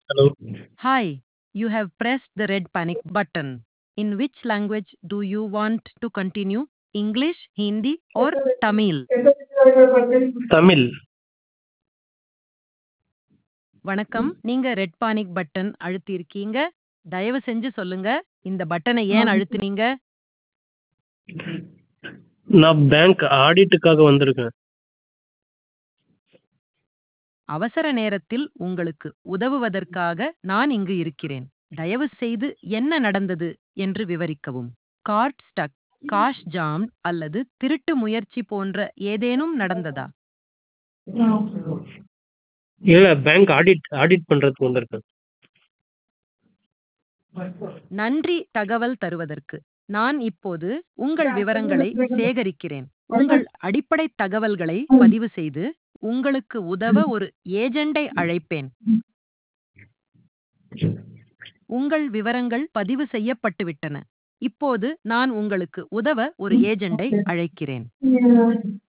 Hello. Hi, you have pressed the red panic button. In which language do you want to continue? English, Hindi, or Tamil? Tamil வணக்கம் நீங்க red panic button அழுத்தியிருக்கீங்க தயவு செஞ்சு சொல்லுங்க இந்த பட்டனை ஏன் அழுத்துனீங்க நான் பேங்க் ஆடிட்டுக்காக வந்திருக்கேன் அவசர நேரத்தில் உங்களுக்கு உதவுவதற்காக நான் இங்கு இருக்கிறேன் தயவு செய்து என்ன நடந்தது என்று விவரிக்கவும் கார்ட் ஸ்டக் காஷ் ஜாம் அல்லது திருட்டு முயற்சி போன்ற ஏதேனும் நடந்ததா இல்லை பேங்க் ஆடிட் ஆடிட் பண்ணுறதுக்கு வந்திருக்கேன் நன்றி தகவல் தருவதற்கு நான் இப்போது உங்கள் விவரங்களை சேகரிக்கிறேன் உங்கள் அடிப்படை தகவல்களை பதிவு செய்து உங்களுக்கு உதவ ஒரு ஏஜெண்டை அழைப்பேன் உங்கள் விவரங்கள் பதிவு செய்யப்பட்டுவிட்டன இப்போது நான் உங்களுக்கு உதவ ஒரு ஏஜெண்டை அழைக்கிறேன்